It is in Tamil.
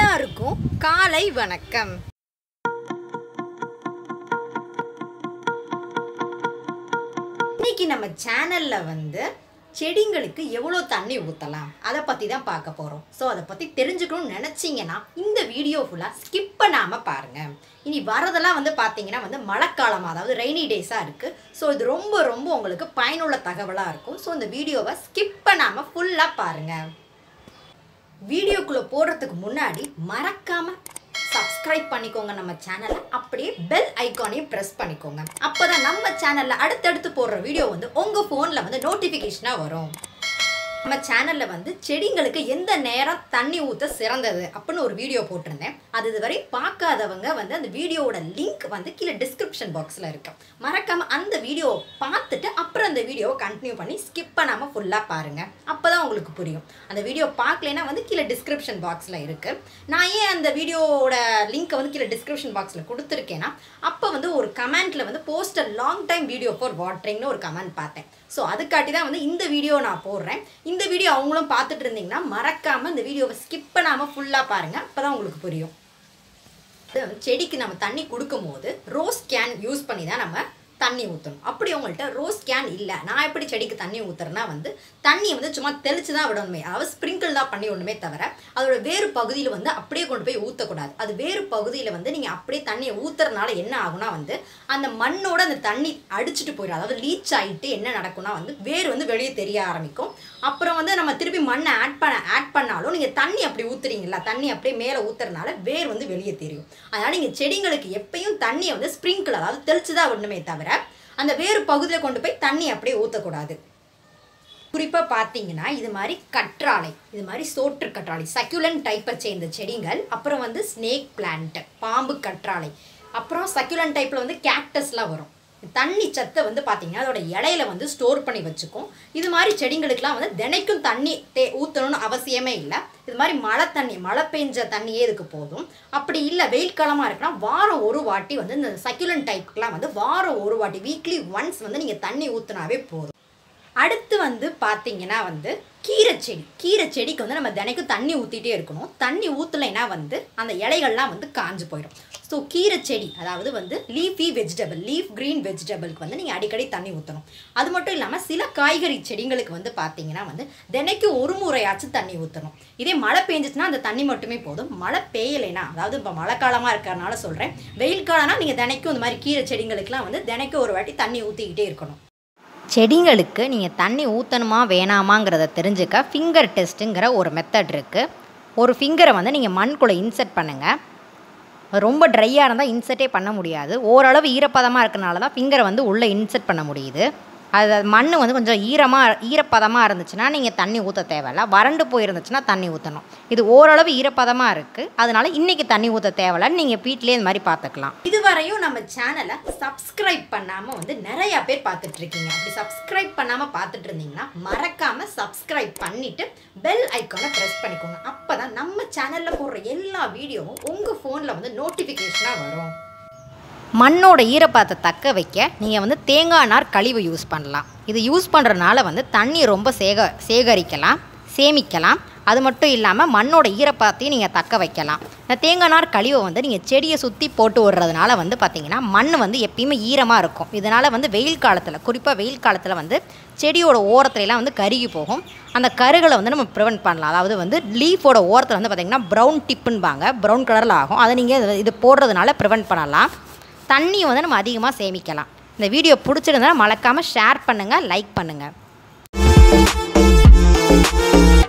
எல்லாருக்கும் காலை வணக்கம் இன்னைக்கு நம்ம சேனல்ல வந்து செடிங்களுக்கு எவ்வளோ தண்ணி ஊற்றலாம் அதை பற்றி தான் பார்க்க போகிறோம் ஸோ அதை பற்றி தெரிஞ்சுக்கணும்னு நினச்சிங்கன்னா இந்த வீடியோ ஃபுல்லாக ஸ்கிப் பண்ணாமல் பாருங்கள் இனி வரதெல்லாம் வந்து பார்த்தீங்கன்னா வந்து மழைக்காலம் அதாவது ரெய்னி டேஸாக இருக்குது ஸோ இது ரொம்ப ரொம்ப உங்களுக்கு பயனுள்ள தகவலாக இருக்கும் ஸோ இந்த வீடியோவை ஸ்கிப் பண்ணாமல் ஃபுல்லாக பாருங்கள் வீடியோக்குள்ளே போடுறதுக்கு முன்னாடி மறக்காம சப்ஸ்கிரைப் பண்ணிக்கோங்க நம்ம சேனலை அப்படியே பெல் ஐக்கானையும் ப்ரெஸ் பண்ணிக்கோங்க அப்பதான் நம்ம சேனல்ல அடுத்தடுத்து போடுற வீடியோ வந்து உங்க ஃபோன்ல வந்து நோட்டிஃபிகேஷனா வரும் நம்ம சேனல்ல வந்து செடிங்களுக்கு எந்த நேரம் தண்ணி ஊத்த சிறந்தது அப்படின்னு ஒரு வீடியோ போட்டிருந்தேன் அது இதுவரை பார்க்காதவங்க வந்து அந்த வீடியோவோட லிங்க் வந்து கீழே டிஸ்கிரிப்ஷன் பாக்ஸில் இருக்கு மறக்காம அந்த வீடியோவை பார்த்துட்டு அப்புறம் அந்த வீடியோவை கண்டினியூ பண்ணி ஸ்கிப் பண்ணாமல் ஃபுல்லாக பாருங்க அப்பதான் உங்களுக்கு புரியும் அந்த வீடியோ பார்க்கலைன்னா வந்து கீழே டிஸ்கிரிப்ஷன் பாக்ஸில் இருக்கு நான் ஏன் அந்த வீடியோவோட லிங்க்கை வந்து கீழே டிஸ்கிரிப்ஷன் பாக்ஸில் கொடுத்துருக்கேன்னா அப்போ வந்து ஒரு கமெண்ட்ல வந்து poster long time video for வாட்டரிங்னு ஒரு கமெண்ட் பார்த்தேன் ஸோ அதுக்காட்டி தான் வந்து இந்த வீடியோ நான் போடுறேன் இந்த வீடியோ அவங்களும் பார்த்துட்டு இருந்தீங்கன்னா மறக்காமல் இந்த வீடியோவை ஸ்கிப் பண்ணாமல் ஃபுல்லாக பாருங்கள் அப்போ தான் உங்களுக்கு புரியும் இது வந்து செடிக்கு நம்ம தண்ணி கொடுக்கும்போது ரோஸ் கேன் யூஸ் பண்ணி தான் நம்ம தண்ணி ஊற்றணும் அப்படி உங்கள்கிட்ட ரோஸ் கேன் இல்லை நான் எப்படி செடிக்கு தண்ணி ஊற்றுறேன்னா வந்து தண்ணியை வந்து சும்மா தெளிச்சு தான் விடணுமே அதாவது ஸ்ப்ரிங்கிள் தான் பண்ணி விடணுமே தவிர அதோட வேறு பகுதியில் வந்து அப்படியே கொண்டு போய் ஊற்றக்கூடாது அது வேறு பகுதியில் வந்து நீங்கள் அப்படியே தண்ணியை ஊற்றுறதுனால என்ன ஆகும்னா வந்து அந்த மண்ணோட அந்த தண்ணி அடிச்சுட்டு போயிடும் அதாவது லீச் ஆகிட்டு என்ன நடக்கும்னா வந்து வேர் வந்து வெளியே தெரிய ஆரம்பிக்கும் அப்புறம் வந்து நம்ம திருப்பி மண்ணை ஆட் பண்ண ஆட் பண்ணாலும் நீங்கள் தண்ணி அப்படி ஊற்றுறீங்களா தண்ணி அப்படியே மேலே ஊற்றுறதுனால வேர் வந்து வெளியே தெரியும் அதனால் நீங்கள் செடிங்களுக்கு எப்பயும் தண்ணியை வந்து ஸ்ப்ரிங்கிள் அதாவது தெளிச்சு தான் விடணுமே தவிர அந்த வேறு பகுதியில் கொண்டு போய் தண்ணி அப்படியே ஊற்றக்கூடாது குறிப்பாக பார்த்தீங்கன்னா இது மாதிரி கற்றாழை இது மாதிரி சோற்று கற்றாழை சக்யுலன் டைப்பை சேர்ந்த செடிகள் அப்புறம் வந்து ஸ்னேக் பிளான்ட் பாம்பு கற்றாழை அப்புறம் சக்யுலன் டைப்பில் வந்து கேக்டஸ்லாம் வரும் தண்ணி சத்தை வந்து பார்த்தீங்கன்னா அதோட இலையில வந்து ஸ்டோர் பண்ணி வச்சுக்கும் இது மாதிரி செடிங்களுக்கெல்லாம் வந்து தினைக்கும் தண்ணி தே ஊற்றணும்னு அவசியமே இல்லை இது மாதிரி மழை தண்ணி மழை பெஞ்ச தண்ணியே இதுக்கு போதும் அப்படி இல்லை வெயில் காலமாக இருக்குன்னா வாரம் ஒரு வாட்டி வந்து இந்த சக்யுலன் டைப்புக்கெலாம் வந்து வாரம் ஒரு வாட்டி வீக்லி ஒன்ஸ் வந்து நீங்கள் தண்ணி ஊற்றினாவே போதும் அடுத்து வந்து பார்த்தீங்கன்னா வந்து கீரை செடி கீரை செடிக்கு வந்து நம்ம தினைக்கும் தண்ணி ஊற்றிட்டே இருக்கணும் தண்ணி ஊற்றலைன்னா வந்து அந்த இலைகள்லாம் வந்து காஞ்சு போயிடும் ஸோ கீரை செடி அதாவது வந்து லீஃபி வெஜிடபிள் லீஃப் க்ரீன் வெஜிடபிளுக்கு வந்து நீங்கள் அடிக்கடி தண்ணி ஊற்றணும் அது மட்டும் இல்லாமல் சில காய்கறி செடிங்களுக்கு வந்து பார்த்தீங்கன்னா வந்து தினைக்கும் ஒரு முறையாச்சும் தண்ணி ஊற்றணும் இதே மழை பெஞ்சிச்சுன்னா அந்த தண்ணி மட்டுமே போதும் மழை பெய்யலைன்னா அதாவது இப்போ மழை காலமாக இருக்கிறனால சொல்கிறேன் வெயில் காலம்னா நீங்கள் தினைக்கும் இந்த மாதிரி கீரை செடிங்களுக்குலாம் வந்து தினைக்கும் ஒரு வாட்டி தண்ணி ஊற்றிக்கிட்டே இருக்கணும் செடிங்களுக்கு நீங்கள் தண்ணி ஊற்றணுமா வேணாமாங்கிறத தெரிஞ்சுக்க ஃபிங்கர் டெஸ்ட்டுங்கிற ஒரு மெத்தட் இருக்குது ஒரு ஃபிங்கரை வந்து நீங்கள் மண்குள்ளே இன்செர்ட் பண்ணுங்கள் ரொம்ப ட்ரையாக இருந்தால் இன்செர்ட்டே பண்ண முடியாது ஓரளவு ஈரப்பதமாக இருக்கனால தான் ஃபிங்கரை வந்து உள்ளே இன்செர்ட் பண்ண முடியுது அது மண் வந்து கொஞ்சம் ஈரமாக ஈரப்பதமாக இருந்துச்சுன்னா நீங்கள் தண்ணி ஊற்ற தேவையில்ல வறண்டு போயிருந்துச்சுன்னா தண்ணி ஊற்றணும் இது ஓரளவு ஈரப்பதமாக இருக்குது அதனால இன்றைக்கி தண்ணி ஊற்ற தேவையில்லன்னு நீங்கள் வீட்டிலே இந்த மாதிரி பார்த்துக்கலாம் இதுவரையும் நம்ம சேனலை சப்ஸ்கிரைப் பண்ணாமல் வந்து நிறைய பேர் பார்த்துட்டு இருக்கீங்க அப்படி சப்ஸ்கிரைப் பண்ணாமல் பார்த்துட்டு இருந்தீங்கன்னா மறக்காம சப்ஸ்கிரைப் பண்ணிட்டு பெல் ஐக்கானை ப்ரெஸ் பண்ணிக்கோங்க அப்போ தான் நம்ம சேனலில் போடுற எல்லா வீடியோவும் உங்கள் ஃபோனில் வந்து நோட்டிஃபிகேஷனாக வரும் மண்ணோட ஈரப்பதத்தை தக்க வைக்க நீங்கள் வந்து தேங்காய் நார் கழிவு யூஸ் பண்ணலாம் இது யூஸ் பண்ணுறதுனால வந்து தண்ணி ரொம்ப சேக சேகரிக்கலாம் சேமிக்கலாம் அது மட்டும் இல்லாமல் மண்ணோட ஈரப்பதத்தையும் நீங்கள் தக்க வைக்கலாம் இந்த தேங்காய் நார் கழிவை வந்து நீங்கள் செடியை சுற்றி போட்டு விடுறதுனால வந்து பார்த்திங்கன்னா மண் வந்து எப்பயுமே ஈரமாக இருக்கும் இதனால் வந்து வெயில் காலத்தில் குறிப்பாக வெயில் காலத்தில் வந்து செடியோட ஓரத்துலலாம் வந்து கருகி போகும் அந்த கருகளை வந்து நம்ம ப்ரிவெண்ட் பண்ணலாம் அதாவது வந்து லீஃபோட ஓரத்தில் வந்து பார்த்திங்கன்னா ப்ரௌன் டிப்புன்பாங்க ப்ரௌன் கலரில் ஆகும் அதை நீங்கள் இது போடுறதுனால ப்ரிவெண்ட் பண்ணலாம் தண்ணியை வந்து நம்ம அதிகமாக சேமிக்கலாம் இந்த வீடியோ பிடிச்சிருந்தா மறக்காமல் ஷேர் பண்ணுங்கள் லைக் பண்ணுங்கள்